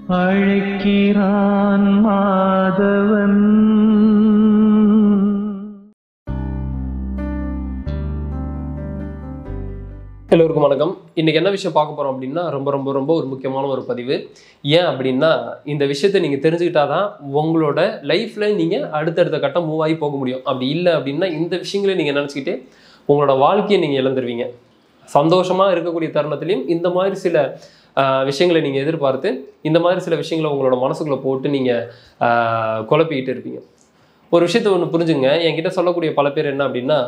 அழைக்கிறான் மாதவன் எல்லோருக்கும் வணக்கம் இன்னைக்கு என்ன விஷயம் பார்க்க போறோம் அப்படின்னா ரொம்ப ரொம்ப ரொம்ப ஒரு முக்கியமான ஒரு பதிவு ஏன் அப்படின்னா இந்த விஷயத்தை நீங்க தெரிஞ்சுக்கிட்டாதான் உங்களோட லைஃப்ல நீங்க அடுத்தடுத்த கட்டம் மூவ் ஆகி போக முடியும் அப்படி இல்லை அப்படின்னா இந்த விஷயங்களை நீங்க நினச்சிக்கிட்டு உங்களோட வாழ்க்கையை நீங்க இழந்துருவீங்க சந்தோஷமா இருக்கக்கூடிய தருணத்திலையும் இந்த மாதிரி சில ஆஹ், விஷயங்களை நீங்க எதிர்பார்த்து இந்த மாதிரி சில விஷயங்களை உங்களோட மனசுக்குள்ள போட்டு நீங்க ஆஹ், குழப்பிக்கிட்டு இருப்பீங்க ஒரு விஷயத்தை ஒன்று புரிஞ்சுங்க என்கிட்ட சொல்லக்கூடிய பல பேர் என்ன அப்படின்னா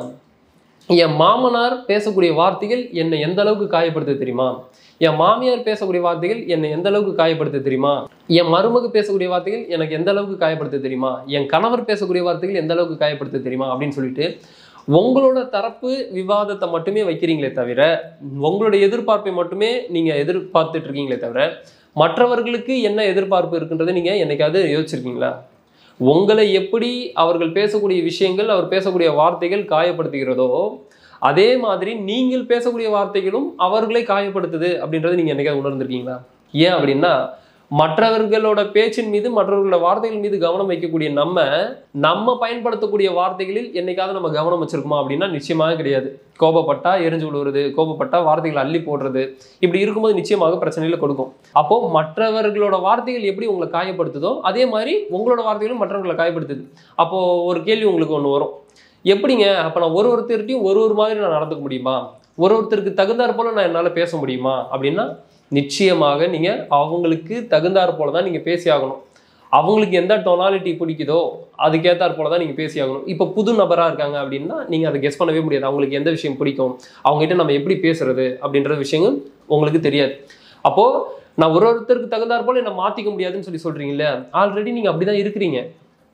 என் மாமனார் பேசக்கூடிய வார்த்தைகள் என்னை எந்த அளவுக்கு காயப்படுத்த தெரியுமா என் மாமியார் பேசக்கூடிய வார்த்தைகள் என்னை எந்த அளவுக்கு காயப்படுத்த தெரியுமா என் மருமக பேசக்கூடிய வார்த்தைகள் எனக்கு எந்த அளவுக்கு காயப்படுத்த தெரியுமா என் கணவர் பேசக்கூடிய வார்த்தைகள் எந்த அளவுக்கு காயப்படுத்த தெரியுமா அப்படின்னு சொல்லிட்டு உங்களோட தரப்பு விவாதத்தை மட்டுமே வைக்கிறீங்களே தவிர உங்களோட எதிர்பார்ப்பை மட்டுமே நீங்க எதிர்பார்த்துட்டு இருக்கீங்களே தவிர மற்றவர்களுக்கு என்ன எதிர்பார்ப்பு இருக்குன்றதை நீங்க என்னைக்காவது யோசிச்சிருக்கீங்களா உங்களை எப்படி அவர்கள் பேசக்கூடிய விஷயங்கள் அவர் பேசக்கூடிய வார்த்தைகள் காயப்படுத்துகிறதோ அதே மாதிரி நீங்கள் பேசக்கூடிய வார்த்தைகளும் அவர்களை காயப்படுத்துது அப்படின்றத நீங்க என்னைக்காவது உணர்ந்திருக்கீங்களா ஏன் அப்படின்னா மற்றவர்களோட பேச்சின் மீது மற்றவர்களோட வார்த்தைகள் மீது கவனம் வைக்கக்கூடிய நம்ம நம்ம பயன்படுத்தக்கூடிய வார்த்தைகளில் என்னைக்காவது நம்ம கவனம் வச்சிருக்கோமா அப்படின்னா நிச்சயமாக கிடையாது கோபப்பட்டா எரிஞ்சு விழுவுறது கோபப்பட்டா வார்த்தைகளை அள்ளி போடுறது இப்படி இருக்கும்போது நிச்சயமாக பிரச்சனைகளை கொடுக்கும் அப்போ மற்றவர்களோட வார்த்தைகள் எப்படி உங்களை காயப்படுத்துதோ அதே மாதிரி உங்களோட வார்த்தைகளும் மற்றவர்களை காயப்படுத்துது அப்போ ஒரு கேள்வி உங்களுக்கு ஒன்று வரும் எப்படிங்க அப்போ நான் ஒரு ஒருத்தர்கிட்டையும் ஒரு ஒரு மாதிரி நான் நடந்துக்க முடியுமா ஒரு ஒருத்தருக்கு தகுந்தாற் போல நான் என்னால் பேச முடியுமா அப்படின்னா நிச்சயமாக நீங்கள் அவங்களுக்கு தகுந்தாற் போல தான் நீங்கள் பேசி ஆகணும் அவங்களுக்கு எந்த டொனாலிட்டி பிடிக்குதோ அதுக்கேற்றாற் போல தான் நீங்கள் பேசி ஆகணும் இப்போ புது நபராக இருக்காங்க அப்படின்னா நீங்கள் அதை கெஸ் பண்ணவே முடியாது அவங்களுக்கு எந்த விஷயம் பிடிக்கும் அவங்ககிட்ட நம்ம எப்படி பேசுறது அப்படின்ற விஷயங்கள் உங்களுக்கு தெரியாது அப்போது நான் ஒரு ஒருத்தருக்கு தகுந்தாற் போல என்னை மாற்றிக்க முடியாதுன்னு சொல்லி சொல்கிறீங்கல்ல ஆல்ரெடி நீங்கள் அப்படி தான் இருக்கிறீங்க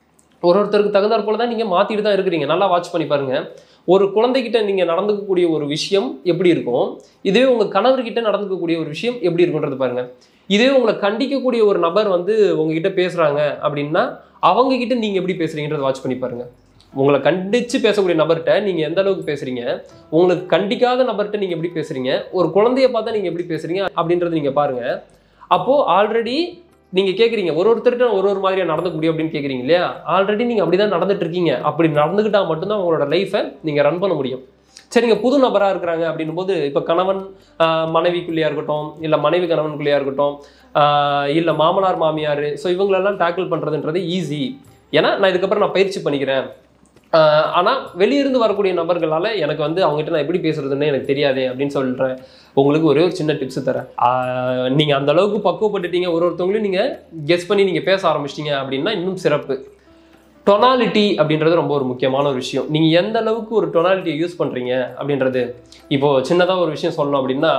ஒரு ஒருத்தருக்கு தகுந்தாற் போல தான் நீங்கள் மாற்றிட்டு தான் இருக்கிறீங்க நல்லா வாட்ச் பண்ணி பாருங்க ஒரு குழந்தைகிட்ட நீங்கள் நடந்துக்கக்கூடிய ஒரு விஷயம் எப்படி இருக்கும் இதுவே உங்கள் கணவர்கிட்ட நடந்துக்கக்கூடிய ஒரு விஷயம் எப்படி இருக்குன்றது பாருங்க இதே உங்களை கண்டிக்கக்கூடிய ஒரு நபர் வந்து உங்ககிட்ட பேசுகிறாங்க அப்படின்னா அவங்க கிட்ட நீங்கள் எப்படி பேசுறீங்கன்றத வாட்ச் பண்ணி பாருங்க உங்களை கண்டிச்சு பேசக்கூடிய நபர்கிட்ட நீங்கள் எந்த அளவுக்கு பேசுறீங்க உங்களுக்கு கண்டிக்காத நபர்கிட்ட நீங்கள் எப்படி பேசுறீங்க ஒரு குழந்தைய பார்த்தா நீங்கள் எப்படி பேசுறீங்க அப்படின்றத நீங்கள் பாருங்க அப்போது ஆல்ரெடி நீங்க கேக்குறீங்க ஒரு ஒருத்தர்கிட்ட ஒரு ஒரு மாதிரியா நடந்துக்க முடியும் அப்படின்னு கேக்குறீங்க இல்லையா ஆல்ரெடி நீங்க அப்படிதான் நடந்துட்டு இருக்கீங்க அப்படி நடந்துக்கிட்டா மட்டும்தான் உங்களோட லைஃபை நீங்க ரன் பண்ண முடியும் சரிங்க புது நபரா இருக்கிறாங்க அப்படின்னும் போது இப்ப கணவன் ஆஹ், மனைவிக்குள்ளேயா இருக்கட்டும் இல்ல மனைவி கணவனுக்குள்ளேயா இருக்கட்டும் ஆஹ், இல்ல மாமனார் மாமியார் ஸோ இவங்களெல்லாம் டேக்கிள் பண்றதுன்றது ஈஸி ஏன்னா நான் இதுக்கப்புறம் நான் பயிற்சி பண்ணிக்கிறேன் ஆஹ், ஆனா வெளியிருந்து வரக்கூடிய நபர்களால எனக்கு வந்து அவங்ககிட்ட நான் எப்படி பேசுறதுன்னு எனக்கு தெரியாதே அப்படின்னு சொல்றேன் உங்களுக்கு ஒரே ஒரு சின்ன டிப்ஸ் தரேன் ஆஹ், நீங்க அந்த அளவுக்கு பக்குவப்பட்டுட்டீங்க ஒரு ஒருத்தவங்களையும் நீங்க கெஸ் பண்ணி நீங்க பேச ஆரம்பிச்சிட்டீங்க அப்படின்னா இன்னும் சிறப்பு டொனாலிட்டி அப்படின்றது ரொம்ப ஒரு முக்கியமான ஒரு விஷயம் நீங்க எந்த அளவுக்கு ஒரு டொனாலிட்டியை யூஸ் பண்றீங்க அப்படின்றது இப்போ சின்னதா ஒரு விஷயம் சொல்லணும் அப்படின்னா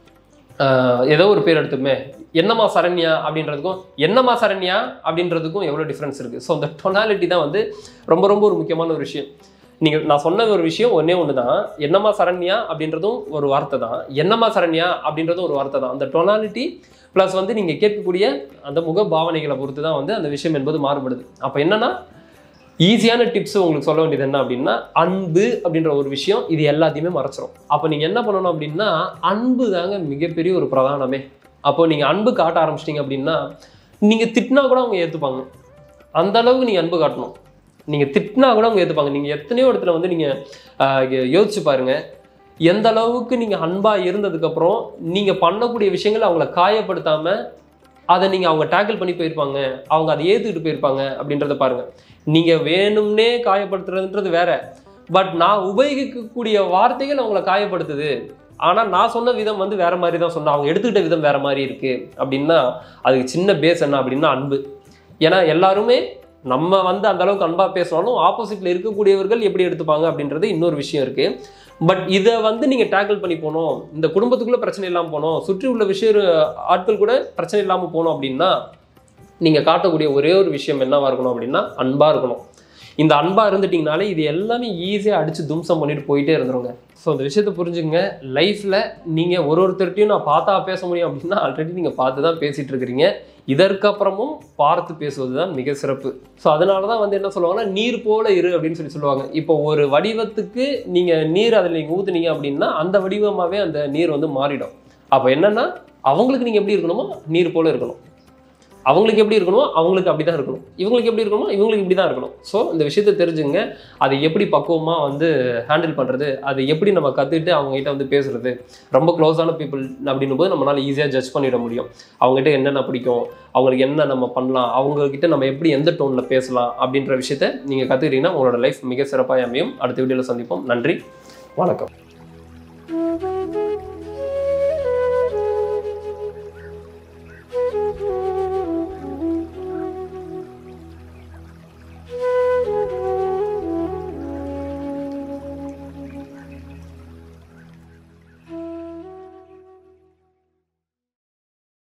ஆஹ், ஏதோ ஒரு பேர் எடுத்துமே என்னம்மா சரண்யா அப்படின்றதுக்கும் என்னம்மா சரண்யா அப்படின்றதுக்கும் எவ்வளோ டிஃப்ரென்ஸ் இருக்குது ஸோ அந்த டொனாலிட்டி தான் வந்து ரொம்ப ரொம்ப ஒரு முக்கியமான ஒரு விஷயம் நீங்கள் நான் சொன்ன ஒரு விஷயம் ஒன்றே ஒன்று தான் என்னம்மா சரண்யா அப்படின்றதும் ஒரு வார்த்தை தான் என்னம்மா சரண்யா அப்படின்றதும் ஒரு வார்த்தை தான் அந்த டொனாலிட்டி ப்ளஸ் வந்து நீங்கள் கேட்கக்கூடிய அந்த முக பாவனைகளை பொறுத்து தான் வந்து அந்த விஷயம் என்பது மாறுபடுது அப்போ என்னன்னா ஈஸியான டிப்ஸ் உங்களுக்கு சொல்ல வேண்டியது என்ன அப்படின்னா அன்பு அப்படின்ற ஒரு விஷயம் இது எல்லாத்தையுமே மறைச்சிரும் அப்போ நீங்கள் என்ன பண்ணணும் அப்படின்னா அன்பு தாங்க மிகப்பெரிய ஒரு பிரதானமே அப்போ நீங்கள் அன்பு காட்ட ஆரம்பிச்சிட்டிங்க அப்படின்னா நீங்கள் திட்டினா கூட அவங்க ஏற்றுப்பாங்க அந்த அளவுக்கு நீங்கள் அன்பு காட்டணும் நீங்கள் திட்டினா கூட அவங்க ஏற்றுப்பாங்க நீங்கள் எத்தனையோ இடத்துல வந்து நீங்கள் யோசிச்சு பாருங்க எந்த அளவுக்கு நீங்கள் அன்பாக இருந்ததுக்கப்புறம் நீங்கள் பண்ணக்கூடிய விஷயங்கள் அவங்கள காயப்படுத்தாமல் அதை நீங்கள் அவங்க டேக்கிள் பண்ணி போயிருப்பாங்க அவங்க அதை ஏற்றுக்கிட்டு போயிருப்பாங்க அப்படின்றத பாருங்க நீங்கள் வேணும்னே காயப்படுத்துறதுன்றது வேற பட் நான் உபயோகிக்கக்கூடிய வார்த்தைகள் அவங்கள காயப்படுத்துது ஆனால் நான் சொன்ன விதம் வந்து வேற மாதிரி தான் சொன்னேன் அவங்க எடுத்துக்கிட்ட விதம் வேற மாதிரி இருக்கு அப்படின்னா அதுக்கு சின்ன பேஸ் என்ன அப்படின்னா அன்பு ஏன்னா எல்லாருமே நம்ம வந்து அந்த அளவுக்கு அன்பா பேசினாலும் ஆப்போசிட்ல இருக்கக்கூடியவர்கள் எப்படி எடுத்துப்பாங்க அப்படின்றது இன்னொரு விஷயம் இருக்கு பட் இதை வந்து நீங்க டேக்கிள் பண்ணி போகணும் இந்த குடும்பத்துக்குள்ள பிரச்சனை இல்லாமல் போகணும் சுற்றி உள்ள விஷய ஆட்கள் கூட பிரச்சனை இல்லாமல் போகணும் அப்படின்னா நீங்க காட்டக்கூடிய ஒரே ஒரு விஷயம் என்னவா இருக்கணும் அப்படின்னா அன்பா இருக்கணும் இந்த அன்பா இருந்துட்டீங்கனாலே இது எல்லாமே ஈஸியாக அடிச்சு தும்சம் பண்ணிட்டு போயிட்டே இருந்துருங்க ஸோ இந்த விஷயத்தை புரிஞ்சுங்க லைஃப்ல நீங்க ஒரு ஒருத்தர்கிட்டையும் நான் பார்த்தா பேச முடியும் அப்படின்னா ஆல்ரெடி நீங்க பார்த்து தான் பேசிட்டு இருக்கிறீங்க இதற்கப்புறமும் பார்த்து பேசுவது தான் மிக சிறப்பு ஸோ அதனால தான் வந்து என்ன சொல்லுவாங்கன்னா நீர் போல இரு அப்படின்னு சொல்லி சொல்லுவாங்க இப்போ ஒரு வடிவத்துக்கு நீங்க நீர் அதில் நீங்க ஊத்துனீங்க அப்படின்னா அந்த வடிவமாவே அந்த நீர் வந்து மாறிடும் அப்போ என்னன்னா அவங்களுக்கு நீங்க எப்படி இருக்கணுமோ நீர் போல இருக்கணும் அவங்களுக்கு எப்படி இருக்கணுமோ அவங்களுக்கு அப்படி தான் இருக்கணும் இவங்களுக்கு எப்படி இருக்கணுமோ இவங்களுக்கு இப்படி தான் இருக்கணும் ஸோ இந்த விஷயத்தை தெரிஞ்சுங்க அதை எப்படி பக்குவமாக வந்து ஹேண்டில் பண்ணுறது அதை எப்படி நம்ம கற்றுக்கிட்டு அவங்ககிட்ட வந்து பேசுறது ரொம்ப க்ளோஸான பீப்புள் அப்படின்னும் போது நம்மளால ஈஸியாக ஜட்ஜ் பண்ணிட முடியும் அவங்ககிட்ட என்னென்ன பிடிக்கும் அவங்களுக்கு என்ன நம்ம பண்ணலாம் அவங்கக்கிட்ட நம்ம எப்படி எந்த டோனில் பேசலாம் அப்படின்ற விஷயத்த நீங்கள் கற்றுக்கிட்டீங்கன்னா உங்களோட லைஃப் மிக சிறப்பாக அமையும் அடுத்த வீடியோவில் சந்திப்போம் நன்றி வணக்கம்